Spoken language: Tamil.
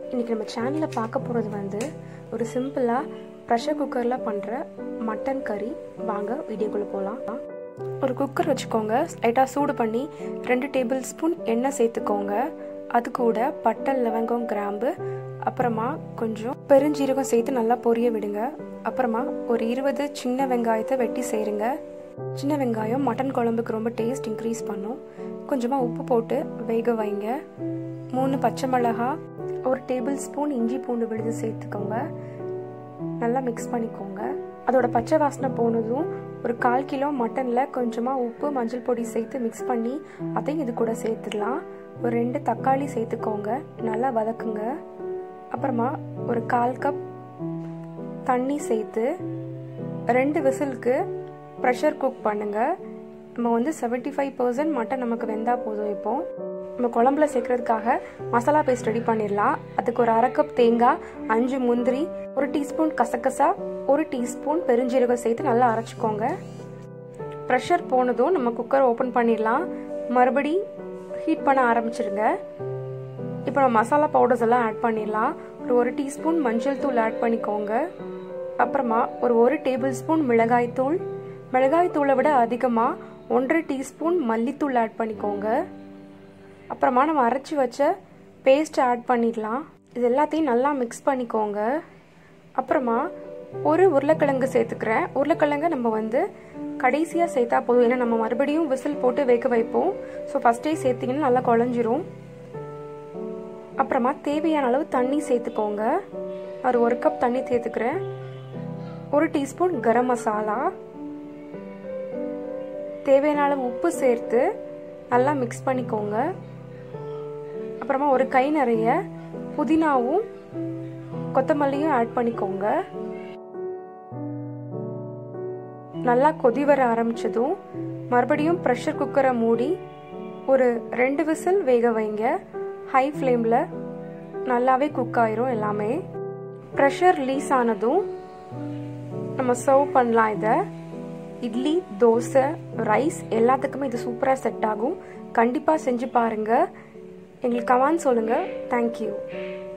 இன்றைக்கி நம்ம சேனலில் பார்க்க போகிறது வந்து ஒரு சிம்பிளாக ப்ரெஷர் குக்கரில் பண்ணுற மட்டன் கறி வாங்க வீடியோக்குள்ளே போகலாம் ஒரு குக்கர் வச்சுக்கோங்க லைட்டாக சூடு பண்ணி ரெண்டு டேபிள் ஸ்பூன் எண்ணெய் சேர்த்துக்கோங்க அது கூட பட்டை லவங்கம் கிராம்பு அப்புறமா கொஞ்சம் பெருஞ்சீரகம் சேர்த்து நல்லா பொரிய விடுங்க அப்புறமா ஒரு இருபது சின்ன வெங்காயத்தை வெட்டி சேருங்க சின்ன வெங்காயம் மட்டன் குழம்புக்கு ரொம்ப டேஸ்ட் இன்க்ரீஸ் பண்ணும் கொஞ்சமாக உப்பு போட்டு வேக வைங்க மூணு பச்சை மிளகா ஒரு டேபிள் ஸ்பூன் இஞ்சி பூண்டு விழுது சேர்த்துக்கோங்க நல்லா மிக்ஸ் பண்ணிக்கோங்க அதோட பச்சை வாசனை போனதும் ஒரு கால் கிலோ மட்டனில் கொஞ்சமாக உப்பு மஞ்சள் பொடி சேர்த்து மிக்ஸ் பண்ணி அதையும் இது கூட சேர்த்துடலாம் ஒரு ரெண்டு தக்காளி சேர்த்துக்கோங்க நல்லா வதக்குங்க அப்புறமா ஒரு கால் கப் தண்ணி சேர்த்து ரெண்டு விசிலுக்கு ப்ரெஷர் குக் பண்ணுங்கள் நம்ம வந்து செவன்ட்டி ஃபைவ் பர்சன்ட் மட்டன் நமக்கு வெந்தால் போதும் இப்போ நம்ம குழம்புல சேர்க்கறதுக்காக மசாலா பேஸ்ட் ரெடி பண்ணிடலாம் அதுக்கு ஒரு அரை கப் தேங்காய் அஞ்சு முந்திரி ஒரு டீஸ்பூன் கசகசா ஒரு டீஸ்பூன் பெருஞ்சீரகம் சேர்த்து நல்லா அரைச்சிக்கோங்க ப்ரெஷர் போனதும் நம்ம குக்கர் ஓப்பன் பண்ணிடலாம் மறுபடி ஹீட் பண்ண ஆரம்பிச்சிருங்க இப்போ நம்ம மசாலா பவுடர்ஸ் எல்லாம் ஆட் பண்ணிடலாம் ஒரு ஒரு டீஸ்பூன் மஞ்சள் தூள் ஆட் பண்ணிக்கோங்க அப்புறமா ஒரு ஒரு டேபிள் ஸ்பூன் மிளகாய் தூள் மிளகாய் தூளை விட அதிகமாக ஒன்றரை டீஸ்பூன் மல்லித்தூள் ஆட் பண்ணிக்கோங்க அப்புறமா நம்ம அரைச்சி வச்ச பேஸ்ட் ஆட் பண்ணிடலாம் இது எல்லாத்தையும் நல்லா மிக்ஸ் பண்ணிக்கோங்க அப்புறமா ஒரு உருளைக்கிழங்கு சேர்த்துக்கிறேன் உருளைக்கிழங்கு நம்ம வந்து கடைசியாக சேர்த்தா போதும் ஏன்னா நம்ம மறுபடியும் விசில் போட்டு வேக வைப்போம் ஸோ ஃபஸ்ட்டே சேர்த்திங்கன்னா நல்லா குழஞ்சிரும் அப்புறமா தேவையான அளவு தண்ணி சேர்த்துக்கோங்க ஒரு ஒரு கப் தண்ணி சேர்த்துக்கிறேன் ஒரு டீஸ்பூன் கரம் மசாலா தேவையான அளவு உப்பு சேர்த்து நல்லா மிக்ஸ் பண்ணிக்கோங்க அப்புறமா ஒரு கை நிறைய புதினாவும் கொத்தமல்லியும் ஆட் பண்ணிக்கோங்க நல்லா கொதி வர ஆரம்பிச்சதும் மறுபடியும் ப்ரெஷர் குக்கரை மூடி ஒரு ரெண்டு விசில் வேக வைங்க ஹை ஃப்ளேமில் நல்லாவே குக் ஆயிரும் எல்லாமே ப்ரெஷர் ரிலீஸ் ஆனதும் நம்ம சர்வ் பண்ணலாம் இதை இட்லி தோசை ரைஸ் எல்லாத்துக்குமே இது சூப்பராக செட் ஆகும் கண்டிப்பாக செஞ்சு பாருங்கள் எங்களுக்கு கமான் சொல்லுங்கள் தேங்க்யூ